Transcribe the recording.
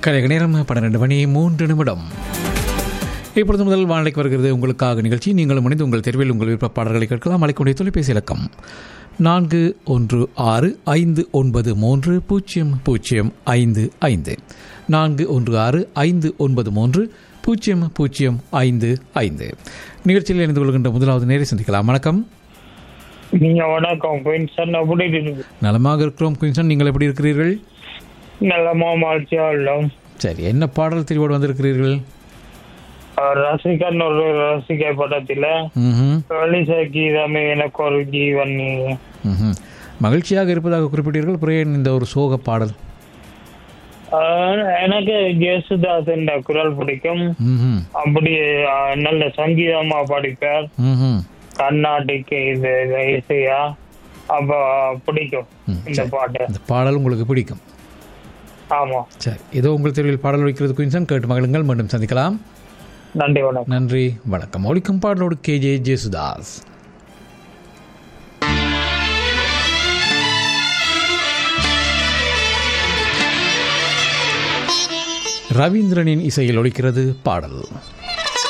கலைக நேரம் பன்னிரண்டு மணி மூன்று நிமிடம் இப்பொழுது முதல் வானிலைக்கு வருகிறது உங்களுக்காக நிகழ்ச்சி நீங்களும் இணைந்து உங்கள் தெருவில் உங்கள் விருப்ப பாடல்களை கேட்கலாம் அழைக்கக்கூடிய தொலைபேசி இலக்கம் நான்கு ஒன்று ஆறு ஐந்து ஒன்பது மூன்று பூஜ்ஜியம் பூஜ்ஜியம் ஐந்து ஐந்து நான்கு ஒன்று ஆறு ஐந்து ஒன்பது மூன்று பூஜ்ஜியம் பூஜ்ஜியம் ஐந்து ஐந்து நிகழ்ச்சியில் இணைந்து கொள்கின்ற முதலாவது நேரை சந்திக்கலாம் வணக்கம் நீங்க வணக்கம் குயின்சன் எப்படி இருக்கு நலமாக இருக்கிறோம் குயின்சன் நீங்கள் எப்படி இருக்கிறீர்கள் நல்லமா மாழ்ச்சியா உள்ளோம் சரி என்ன பாடல் தெரிவோடு வந்திருக்கிறீர்கள் அஹ் ரசிகன் ஒரு ரசிகை படத்துல ம்ஹும் வெளிச கீதமே எனக்கு ஒரு ஜீவன் நீ ம்ஹும். மகிழ்ச்சியாக இருப்பதாக குறிப்பிட்டீர்கள் பிறகு இந்த ஒரு சோக பாடல் அஹ் எனக்கு ஜேசுதாசன் குரல் பிடிக்கும் ம்ஹும். அப்படி அஹ், நல்ல சங்கீதமா படிப்பார் ம்ஹும். கர்நாடிக் இது இது இசையா அப்ப பிடிக்கும் ம், இந்த பாட்டு இந்த பாடல் உங்களுக்கு பிடிக்கும் ஆமா சரி ஏதோ உங்கள் தெருவில் பாடல் வைக்கிறது குயின்சன் கேட்டு மகளுங்கள் மீண்டும் சந்திக்கலாம் நன்றி வணக்கம் நன்றி வணக்கம் ஒழிக்கும் பாடலோடு கே ஜே ஜேசுதாஸ் ரவீந்திரனின் இசையில் ஒழிக்கிறது பாடல்